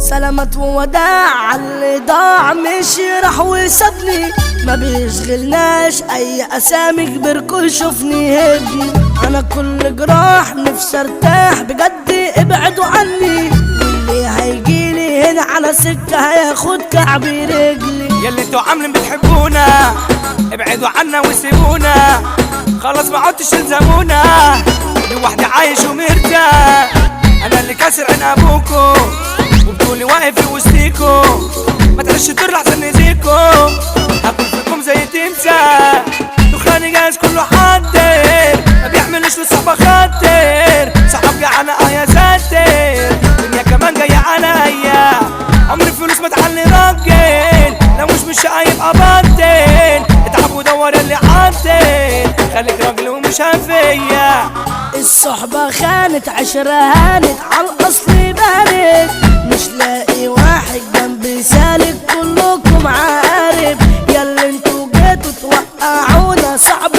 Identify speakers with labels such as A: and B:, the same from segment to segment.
A: سلامات ووداع اللي ضاع مشي راح وسابني ما بيشغلناش اي اسامي كبركوا شوفني هدني انا كل جراح نفسي ارتاح بجد ابعدوا عني واللي هيجيلي هنا على سكة هياخد كعبي رجلي
B: يلي انتوا عاملين بتحبونا ابعدوا عنا وسيبونا خلاص ما عدتش تلزمونا لوحدي عايش ومرتاح انا اللي كاسر عين ابوكو وبتقولي واقف في وسطيكو ما تعيش الدور لحسن نزيكو هاكل فيكم زي تمساح دخاني جاهز كله حاضر ما بيعملوش للصحبة خاطر صحاب جعانة اه يا ساتر الدنيا كمان جاية عليا عمري فلوس ما تعلي راجل لو مش مش هيبقى باطل اتعب ودور اللي عاطل خليك راجل ومش هفيا
A: الصحبة خانت عشرة هانت على الأصل بانت مش لاقي واحد جنبي سالك كلكم عارف ياللي انتوا جيتوا توقعونا صعب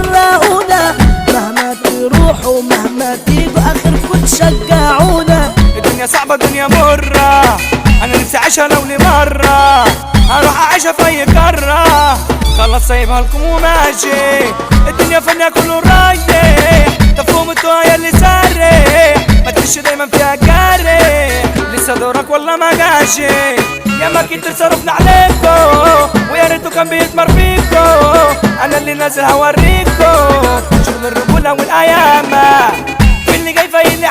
A: تفرقونا مهما تروحوا مهما تيجوا آخركم تشجعونا
B: الدنيا صعبة الدنيا مرة أنا نفسي أعيشها لو لمرة هروح أعيشها في أي قارة خلص سايبها لكم وماشي الدنيا فنية كله رايح تفهم انتوا يا اللي سارح ما تخش دايما فيها جارح لسه دورك والله ما جاشي يا ما كنت صرفنا عليكو ويا ريتو كان بيتمر فيكو انا اللي نازل هوريكو شغل الرجولة والايامة في اللي جاي فايل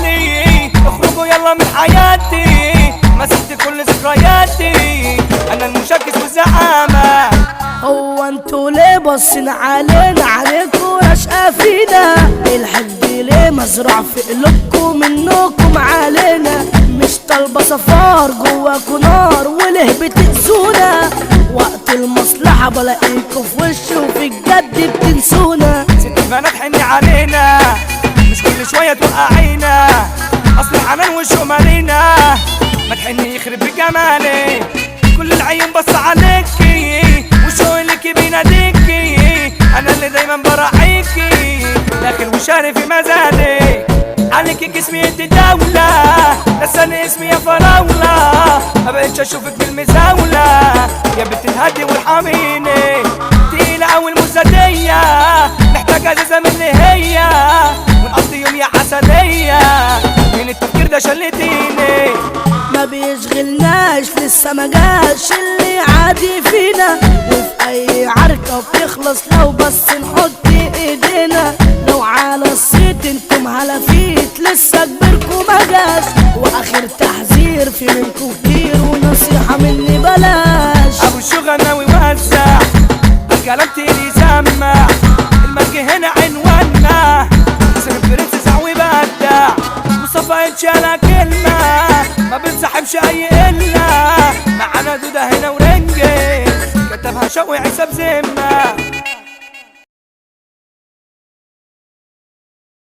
B: حالي اخرجوا يلا من حياتي مسكت كل ذكرياتي انا المشكك والزعامة
A: هو انتوا ليه باصين علينا عليكوا رشقة فينا الحب ليه مزروع في قلوبكم منكم علينا مش طالبة صفار جواكوا نار وليه بتنسونا وقت المصلحة بلاقيكوا في وش وفي الجد بتنسونا
B: ست البنات حني علينا مش كل شوية توقعينا اصل الحنان والشوق مالينا ما تحني يخرب بجمالي كل العيون بص عليكي والشوق اللي بيناديكي انا اللي دايما براعيكي داخل وشاري في مزادي عليكي جسمي انت دولة نساني اسمي يا فراولة ما بقتش اشوفك بالمزاولة يا بنت الهدي وارحميني تقيلة اوي المزادية محتاجة ازازة من اللي هي ونقضي يوم يا عسلية من التفكير ده شلتيني
A: ما بيشغلناش لسه ما جاش اللي عادي فينا وفي اي عركة بتخلص لو بس نحط ايدينا لو على الصيت انتم هلافيت لسه كبركم ما جاش واخر تحذير في منكم كتير ونصيحة مني بلاش
B: ابو الشغناوي وزع الكلام تيلي سمع المرج هنا عنوانا حسن برنسس عوي بدع مصطفى يتشالى كلمة ما بنسحبش اي قلة معانا دودة هنا ورنجة كتبها شوقي عيسى بذمة